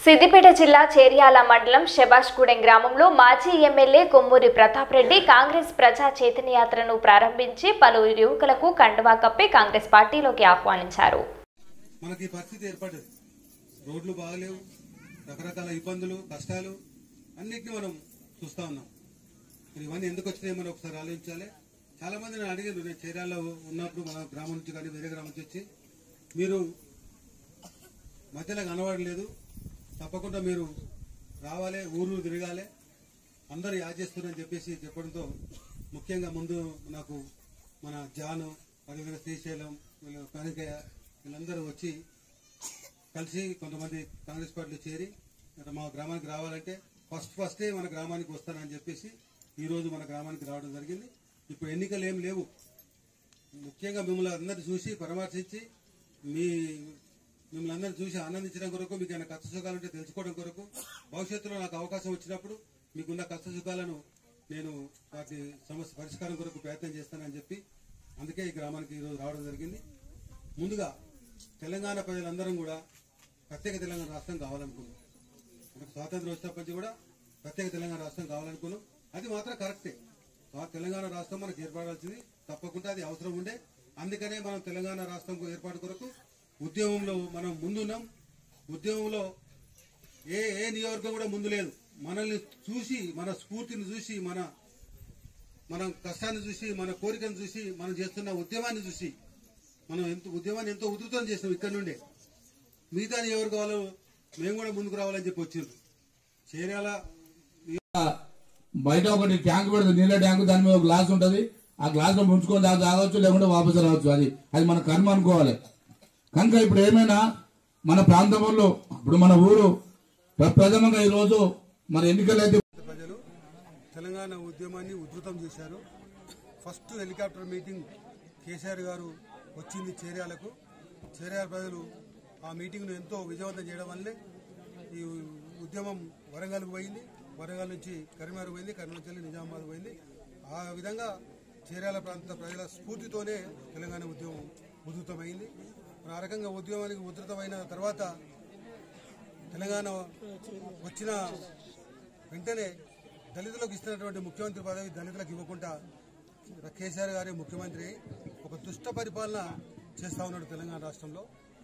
సిద్దిపేట జిల్లా చేర్యాల మండలం శబాష్గూడెం గ్రామంలో మాజీ ఎమ్మెల్యే కొమ్మూరి ప్రతాప్ రెడ్డి కాంగ్రెస్ ప్రజా చైతన్య యాత్రను ప్రారంభించి పలు యువకులకు కండువా కప్పి కాంగ్రెస్ పార్టీలోకి ఆహ్వానించారు మనకి ఈ పరిస్థితి ఏర్పడ్డది రోడ్లు బాగలేవు రకరకాల ఇబ్బందులు కష్టాలు అన్నిటిని మనం చూస్తా ఉన్నాం మరి ఇవన్నీ ఎందుకు వచ్చినాయి మనం ఒకసారి ఆలోచించాలి చాలా మంది నేను అడిగాను నేను చీరాల్లో ఉన్నప్పుడు మన గ్రామం నుంచి కానీ వేరే గ్రామం నుంచి వచ్చి మీరు మధ్యలో కనబడలేదు తప్పకుండా మీరు రావాలి ఊరు తిరగాలి అందరూ యాచేస్తున్నారని చెప్పేసి చెప్పడంతో ముఖ్యంగా ముందు నాకు మన జాను అదేవిధంగా శ్రీశైలం వీళ్ళు కనకయ్య వీళ్ళందరూ వచ్చి కలిసి కొంతమంది కాంగ్రెస్ పార్టీలో చేరి ఇక్కడ మా గ్రామానికి రావాలంటే ఫస్ట్ ఫస్టే మన గ్రామానికి వస్తానని చెప్పేసి ఈ రోజు మన గ్రామానికి రావడం జరిగింది ఇప్పుడు ఎన్నికలు ఏం లేవు ముఖ్యంగా మిమ్మల్ని అందరిని చూసి పరామర్శించి మీ మిమ్మల్ని అందరిని చూసి ఆనందించడం కొరకు మీకు ఏమైనా కష్ట సుఖాలు ఉంటే తెలుసుకోవడం కొరకు భవిష్యత్తులో నాకు అవకాశం వచ్చినప్పుడు మీకున్న కష్ట సుఖాలను నేను వాటి సమస్య పరిష్కారం కొరకు ప్రయత్నం చేస్తానని చెప్పి అందుకే ఈ గ్రామానికి ఈరోజు రావడం జరిగింది ముందుగా తెలంగాణ ప్రజలందరం కూడా ప్రత్యేక తెలంగాణ రాష్ట్రం కావాలనుకున్నాం మనకు స్వాతంత్రం వచ్చినప్పటి నుంచి కూడా ప్రత్యేక తెలంగాణ రాష్ట్రం కావాలనుకున్నాం అది మాత్రం కరెక్టే ఆ తెలంగాణ రాష్ట్రం మనకు ఏర్పడాల్సింది తప్పకుండా అది అవసరం ఉండే అందుకనే మనం తెలంగాణ రాష్ట్రం ఏర్పాటు కొరకు ఉద్యమంలో మనం ముందున్నాం ఉద్యమంలో ఏ ఏ నియోజకవర్గం కూడా ముందు లేదు మనల్ని చూసి మన స్ఫూర్తిని చూసి మన మన కష్టాన్ని చూసి మన కోరికను చూసి మనం చేస్తున్న ఉద్యమాన్ని చూసి మనం ఎంత ఉద్యమాన్ని ఎంతో ఉధృతం చేసాం ఇక్కడ నుండే మిగతా ఎవరు కావాలో మేము కూడా ముందుకు రావాలని చెప్పి వచ్చిండ్రు చేరాల బయట ఒకటి ట్యాంక్ పెడుతుంది నీళ్ళ ట్యాంక్ దాని మీద ఒక గ్లాస్ ఉంటది ఆ గ్లాస్ లో ముంచుకొని దాకా తాగొచ్చు లేకుంటే వాపసు రావచ్చు అది అది మన కర్మ అనుకోవాలి కనుక ఇప్పుడు ఏమైనా మన ప్రాంతంలో ఇప్పుడు మన ఊరు ప్రప్రథమంగా ఈ రోజు మన ఎన్నికలు అయితే ప్రజలు తెలంగాణ ఉద్యమాన్ని ఉధృతం చేశారు ఫస్ట్ హెలికాప్టర్ మీటింగ్ కేసీఆర్ గారు వచ్చింది చేర్యాలకు చేర్యాల ప్రజలు ఆ మీటింగ్ను ఎంతో విజయవంతం చేయడం వల్లే ఈ ఉద్యమం వరంగల్కి పోయింది వరంగల్ నుంచి కరీంనగర్ పోయింది కరీంనగర్ నుంచి నిజామాబాద్ పోయింది ఆ విధంగా చేర్యాల ప్రాంత ప్రజల స్ఫూర్తితోనే తెలంగాణ ఉద్యమం ఉధృతమైంది మరి ఆ రకంగా ఉద్యమానికి ఉధృతమైన తర్వాత తెలంగాణ వచ్చిన వెంటనే దళితులకు ఇస్తున్నటువంటి ముఖ్యమంత్రి పదవి దళితులకు ఇవ్వకుండా కేసీఆర్ గారి ముఖ్యమంత్రి ఒక దుష్ట పరిపాలన చేస్తా ఉన్నాడు తెలంగాణ రాష్ట్రంలో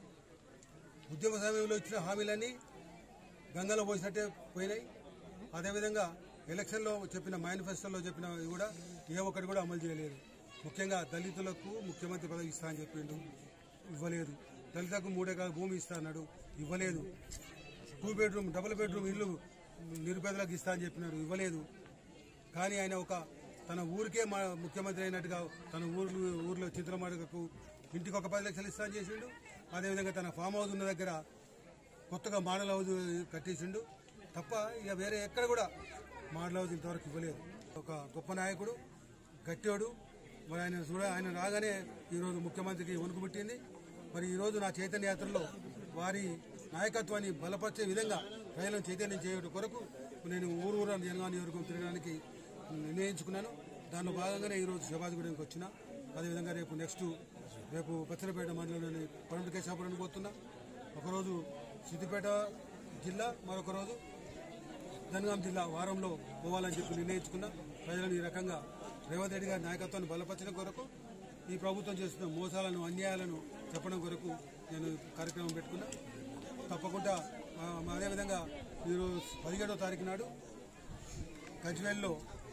ఉద్యమ సమయంలో ఇచ్చిన హామీలన్నీ గంగలో పోసినట్టే పోయినాయి అదేవిధంగా ఎలక్షన్లో చెప్పిన మేనిఫెస్టోలో చెప్పినవి కూడా ఏ ఒక్కటి కూడా అమలు చేయలేదు ముఖ్యంగా దళితులకు ముఖ్యమంత్రి పదవి ఇస్తా అని చెప్పిండు ఇవ్వలేదు దళితులకు మూడెకరాల భూమి ఇస్తా అన్నాడు ఇవ్వలేదు టూ బెడ్రూమ్ డబుల్ బెడ్రూమ్ ఇల్లు నిరుపేదలకు ఇస్తా అని చెప్పినాడు ఇవ్వలేదు కానీ ఆయన ఒక తన ఊరికే మా ముఖ్యమంత్రి అయినట్టుగా తన ఊర్లు ఊర్లో చిత్రమాడకు ఇంటికి ఒక పది లక్షలు ఇస్తా అని చేసిండు అదేవిధంగా తన ఫామ్ హౌస్ ఉన్న దగ్గర కొత్తగా మోడల్ హౌస్ కట్టేసిండు తప్ప ఇక వేరే ఎక్కడ కూడా మోడల్ హౌస్ ఇంతవరకు ఇవ్వలేదు ఒక గొప్ప నాయకుడు గట్టివాడు మరి ఆయన చూడ ఆయన రాగానే ఈరోజు ముఖ్యమంత్రికి వణుకు పుట్టింది మరి ఈరోజు నా చైతన్య యాత్రలో వారి నాయకత్వాన్ని బలపరిచే విధంగా ప్రజలను చైతన్యం చేయడం కొరకు నేను ఊరు ఊరు జనగామ నియోజకవర్గం తిరగడానికి నిర్ణయించుకున్నాను దానిలో భాగంగానే ఈరోజు శబాజ్గూడెంకి వచ్చిన అదేవిధంగా రేపు నెక్స్ట్ రేపు పచ్చలపేట మండలంలోని పరమటికేశాపురానికి పోతున్నా ఒకరోజు సిద్దిపేట జిల్లా మరొక రోజు జనగాం జిల్లా వారంలో పోవాలని చెప్పి నిర్ణయించుకున్నా ప్రజలను ఈ రకంగా రేవంత్ రెడ్డి గారి నాయకత్వాన్ని బలపరచడం కొరకు ఈ ప్రభుత్వం చేస్తున్న మోసాలను అన్యాయాలను చెప్పడం కొరకు నేను కార్యక్రమం పెట్టుకున్నా తప్పకుండా ఆ, అదేవిధంగా ఈరోజు పదిహేడో తారీఖు నాడు గజ్వేల్లో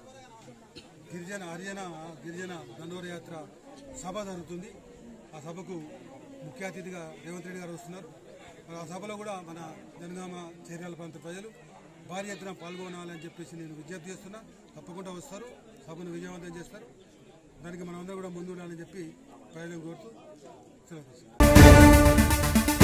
గిరిజన హరిజన గిరిజన దండోర యాత్ర సభ జరుగుతుంది ఆ సభకు ముఖ్య అతిథిగా రేవంత్ రెడ్డి గారు వస్తున్నారు మరి ఆ సభలో కూడా మన జనగామ చేర్యాల ప్రాంత ప్రజలు భారీ ఎత్తున పాల్గొనాలని చెప్పేసి నేను విజ్ఞప్తి చేస్తున్నా తప్పకుండా వస్తారు సభను విజయవంతం చేస్తారు దానికి మనం అందరూ కూడా ముందు ఉండాలని చెప్పి ప్రజలను కోరుతూ సెలవు తీసుకుంటాం.